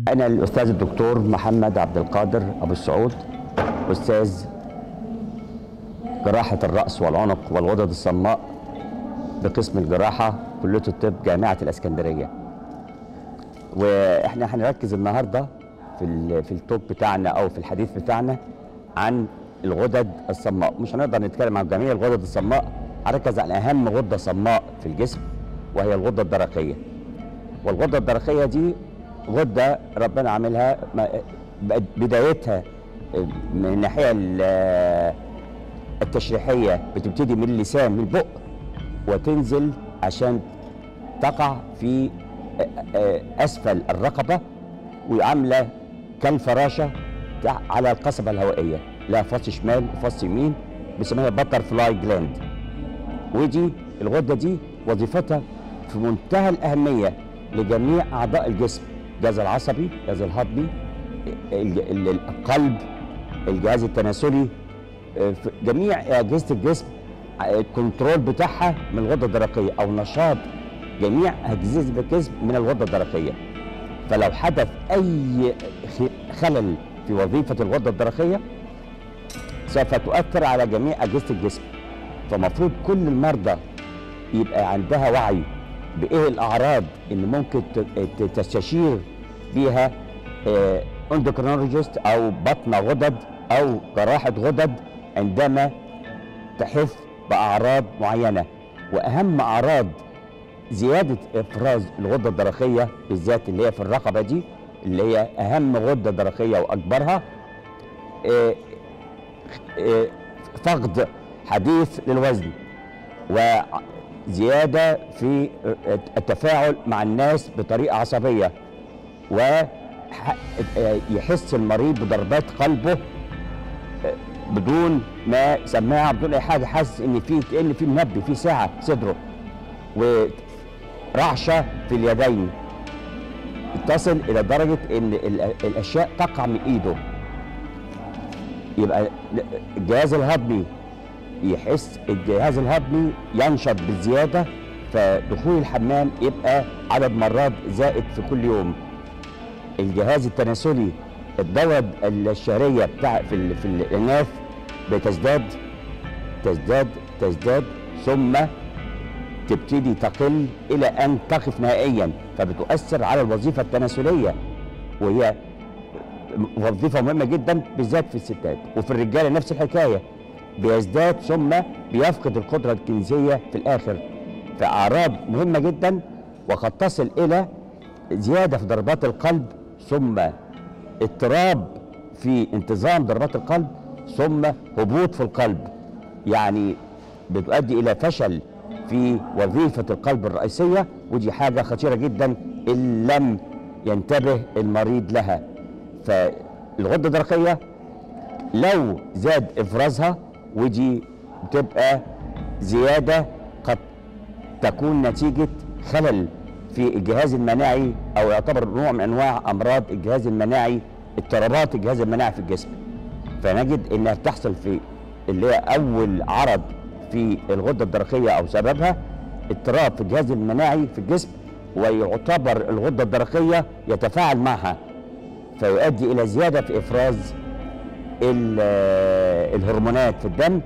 أنا الأستاذ الدكتور محمد عبد القادر أبو السعود أستاذ جراحة الرأس والعنق والغدد الصماء بقسم الجراحة كلية الطب جامعة الإسكندرية وإحنا هنركز النهاردة في ال- في التوب بتاعنا أو في الحديث بتاعنا عن الغدد الصماء مش هنقدر نتكلم عن جميع الغدد الصماء هنركز على أهم غدة صماء في الجسم وهي الغدة الدرقية والغده الدرقيه دي غده ربنا عاملها ما- بقت بدايتها من الناحيه ال- التشريحيه بتبتدي من اللسان من البق وتنزل عشان تقع في اسفل الرقبه وعامله كالفراشه تع- على القصبه الهوائيه لها فص شمال وفص يمين بيسموها باتر فلاي جلاند ودي الغده دي وظيفتها في منتهى الاهميه لجميع اعضاء الجسم الجهاز العصبي الجهاز الهضمي الج- ال- القلب الجهاز التناسلي آه، في جميع اجهزه الجسم آه، الكنترول بتاعها من الغده الدرقيه او نشاط جميع اجهزه الجسم من الغده الدرقيه فلو حدث اي خ- خلل في وظيفه الغده الدرقيه سوف تؤثر على جميع اجهزه الجسم فمفروض كل المرضى يبقى عندها وعي بايه الاعراض اللي ممكن ت- ت- تستشير بيها اندوكرينولوجيست او بطنه غدد او جراحه غدد عندما تحس باعراض معينه واهم اعراض زياده افراز الغده الدرقيه بالذات اللي هي في الرقبه دي اللي هي اهم غده درقيه واكبرها آه، آه، فقد حديث للوزن وزياده في التفاعل مع الناس بطريقه عصبيه ويحس المريض بضربات قلبه بدون ما سماعه بدون اي حاجه حاسس ان في كان في منبه في ساعه في صدره ورعشه في اليدين تصل الى درجه ان ال- الاشياء تقع من ايده يبقى الجهاز الهضمي يحس الجهاز الهضمي ينشط بزياده فدخول الحمام يبقى عدد مرات زائد في كل يوم الجهاز التناسلي الدورة الشهرية بتاع في ال- في الإناث بتزداد تزداد تزداد ثم تبتدي تقل إلى أن تقف نهائيا فبتؤثر على الوظيفة التناسلية وهي وظيفة مهمة جدا بالذات في الستات وفي الرجالة نفس الحكاية بيزداد ثم بيفقد القدرة الجنسية في الآخر فأعراض مهمة جدا وقد تصل إلى زيادة في ضربات القلب ثم اضطراب في انتظام ضربات القلب ثم هبوط في القلب يعني بتؤدي إلى فشل في وظيفة القلب الرئيسية ودي حاجة خطيرة جدا إن لم ينتبه المريض لها فالغدة الدرقية لو زاد افرازها ودي بتبقى زياده قد تكون نتيجه خلل في الجهاز المناعي او يعتبر نوع من انواع امراض الجهاز المناعي اضطرابات الجهاز المناعي في الجسم فنجد انها بتحصل في اللي هي اول عرض في الغده الدرقيه او سببها اضطراب في الجهاز المناعي في الجسم ويعتبر الغده الدرقيه يتفاعل معها فيؤدي الى زياده في افراز ال- الهرمونات في الدم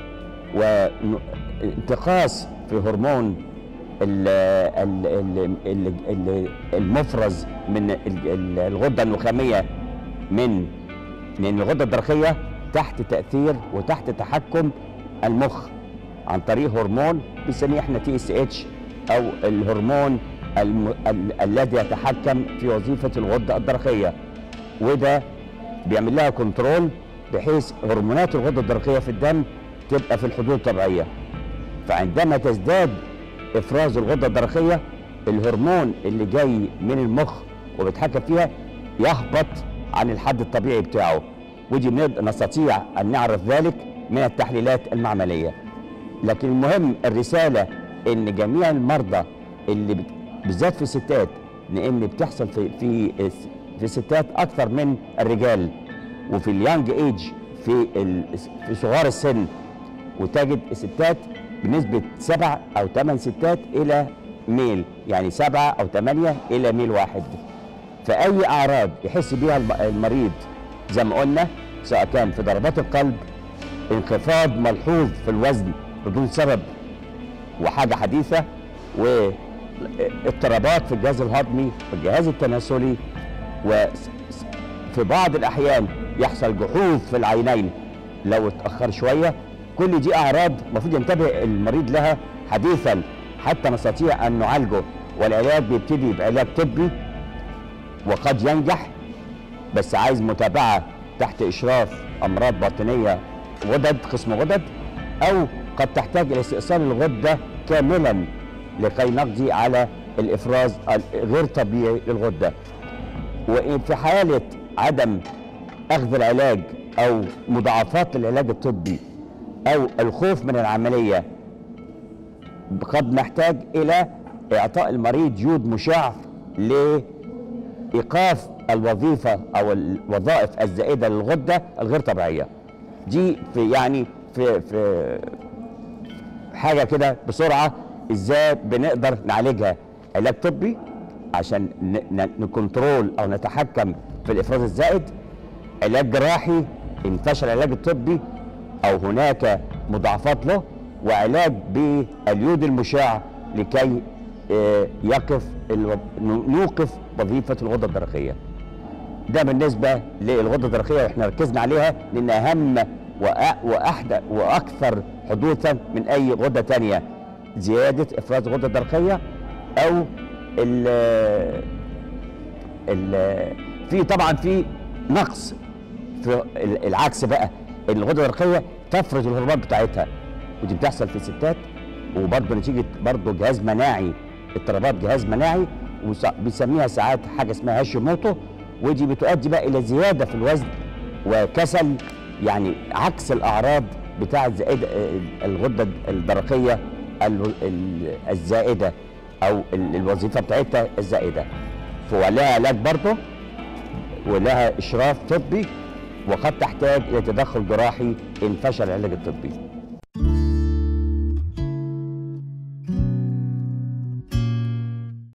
وانتقاص في هرمون ال- ال- ال- ال- ال- المفرز من ال- ال- الغده النخاميه من من الغده الدرقيه تحت تاثير وتحت تحكم المخ عن طريق هرمون بنسميه احنا تي اس اتش او الهرمون الم... ال... الذي يتحكم في وظيفه الغده الدرقيه وده بيعمل لها كنترول بحيث هرمونات الغده الدرقيه في الدم تبقى في الحدود الطبيعيه فعندما تزداد افراز الغده الدرقيه الهرمون اللي جاي من المخ وبيتحكم فيها يهبط عن الحد الطبيعي بتاعه ودي بنقدر- نستطيع ان نعرف ذلك من التحليلات المعمليه لكن المهم الرساله ان جميع المرضى اللي بت- بالذات في الستات لان بتحصل في في في الستات اكثر من الرجال وفي اليانج ايج في ال- في صغار السن وتجد الستات بنسبة سبع أو ثمان ستات إلى ميل يعني سبعة أو ثمانية إلى ميل واحد فاي اعراض يحس بيها الم- المريض زي ما قلنا سواء كان في ضربات القلب انخفاض ملحوظ في الوزن بدون سبب وحاجه حديثه واضطرابات في الجهاز الهضمي والجهاز التناسلي وفي بعض الاحيان يحصل جحوظ في العينين لو اتاخر شويه كل دي اعراض المفروض ينتبه المريض لها حديثا حتى نستطيع ان نعالجه والعلاج بيبتدي بعلاج طبي وقد ينجح بس عايز متابعه تحت اشراف امراض باطنيه غدد قسم غدد او قد تحتاج الى استئصال الغده كاملا لكي نقضي على الافراز الغير طبيعي للغده وفي حاله عدم اخذ العلاج او مضاعفات للعلاج الطبي او الخوف من العمليه قد نحتاج الى اعطاء المريض يود مشع لايقاف الوظيفه او الوظائف الزائده للغده الغير طبيعيه دي في يعني في في حاجه كده بسرعه ازاي بنقدر نعالجها علاج طبي عشان ن- ن- نكنترول او نتحكم في الافراز الزائد علاج جراحي ان فشل العلاج الطبي او هناك مضاعفات له وعلاج باليود المشع لكي آه، يقف الو- نوقف وظيفه الغده الدرقيه. ده بالنسبه للغده الدرقيه واحنا ركزنا عليها لان اهم وأ- واحدى واكثر حدوثا من اي غده تانية زياده افراز الغده الدرقيه او ال ال في طبعا في نقص في ال- العكس بقى الغده الدرقيه تفرز الهرمونات بتاعتها ودي بتحصل في الستات وبرضه نتيجه برضه جهاز مناعي اضطرابات جهاز مناعي وبيسميها ساعات حاجه اسمها هاشيموتو ودي بتؤدي بقى الى زياده في الوزن وكسل يعني عكس الاعراض بتاعه زائده الغده الدرقيه ال- ال- الزائده او ال- الوظيفه بتاعتها الزائده فلها علاج برضه ولها اشراف طبي وقد تحتاج الى تدخل جراحي ان فشل العلاج الطبي